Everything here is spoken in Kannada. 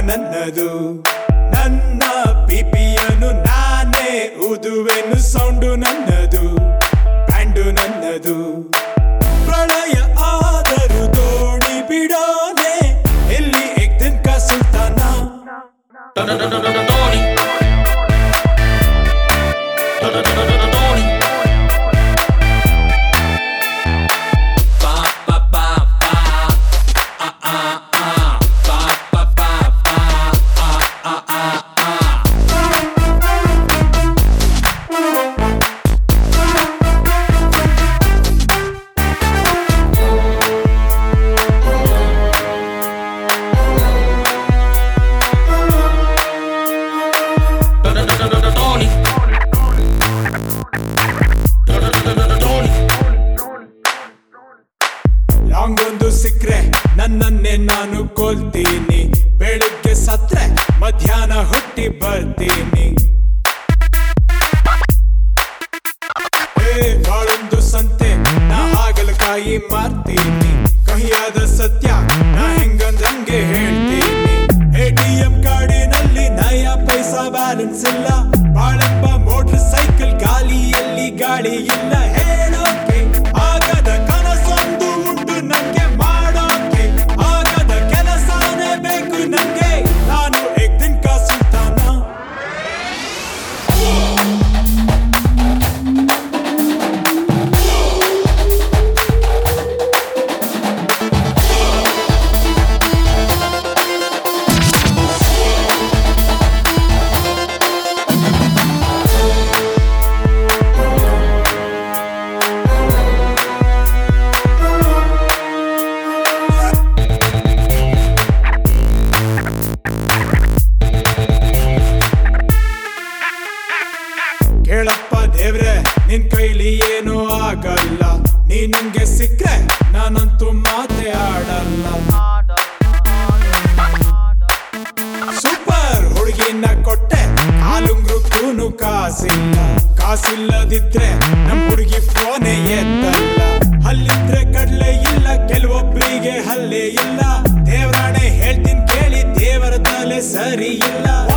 ನನ್ನದು ನನ್ನ ಪಿಪಿಯನು ನಾನೇ ಊದುವೆನು ಸೌಂಡು ನನ್ನದು ಬ್ಯಾಂಡು ನನ್ನದು ಪ್ರಳಯ ಆದರೂ ದೋಣಿ ಬಿಡೋನೆ ಎಲ್ಲಿ ಎಕ್ದಿನ್ ಕಾ ಸುಲ್ತಾನ Tony. Tony. Ba ba ba ba. Ah ah ah. Ba ba ba ba. Ah ah ah ah. Tony. Tony. Long ಒಂದು ಸಿಕ್ರೆ ನನ್ನನ್ನೇ ನಾನು ಕೊಲ್ತೀನಿ ಬೆಳಿಗ್ಗೆ ಸತ್ರೆ ಮಧ್ಯಾಹ್ನ ಹುಟ್ಟಿ ಬರ್ತೀನಿ ಏ ಬಾಳೊಂದು ಸಂತೆ ನಾ ಹಾಗಲಕಾಯಿ ಮಾರ್ತೀನಿ ಕಹಿಯಾದ ಸತ್ಯ ನಾ ಹೆಂಗಂದಂಗೆ ಹೇಳ್ತೀನಿ ಎಟಿಎಂ ಕಾರ್ಡಿನಲ್ಲಿ ನಯ ಪೈಸಾ ಬ್ಯಾಲೆನ್ಸ್ ಇಲ್ಲ ಬಾಳೆಂಬ ಮೋಟರ್ ಸೈಕಲ್ ಗಾಲಿಯಲ್ಲಿ ಗಾಳಿ ಇಲ್ಲ ಹೇಳೋಕೆ ಆಗದ ಕನಸೊಂದು ಉಂಟು ನಂಗೆ ಮಾಡೋಕೆ ಆಗದ ಕೆಲಸನೇ ಬೇಕು ನಂಗೆ ನಾನು ಎಕ್ದಿನ್ ಕಾ ಸುಲ್ತಾನ ಕೇಳಪ್ಪ ದೇವ್ರೆ ನಿನ್ ಕೈಲಿ ಏನೂ ಆಗಲ್ಲ ನೀ ನಂಗೆ ಸಿಕ್ರೆ ನಾನಂತೂ ಮಾತೆ ಆಡಲ್ಲ ಸೂಪರ್ ಹುಡುಗಿನ ಕೊಟ್ಟೆ ಕಾಲುಂಗ್ರಕ್ಕೂನು ಕಾಸಿಲ್ಲ ಕಾಸಿಲ್ಲದಿದ್ರೆ ನಮ್ ಹುಡುಗಿ ಫೋನೇ ಎತ್ತಲ್ಲ ಹಲ್ಲಿದ್ರೆ ಕಡ್ಲೆ ಇಲ್ಲ ಕೆಲವೊಬ್ಬರಿಗೆ ಹಲ್ಲೆ ಇಲ್ಲ ದೇವರಾಣೆ ಹೇಳ್ತೀನಿ ಕೇಳಿ ದೇವರ ತಲೆ ಸರಿ ಇಲ್ಲ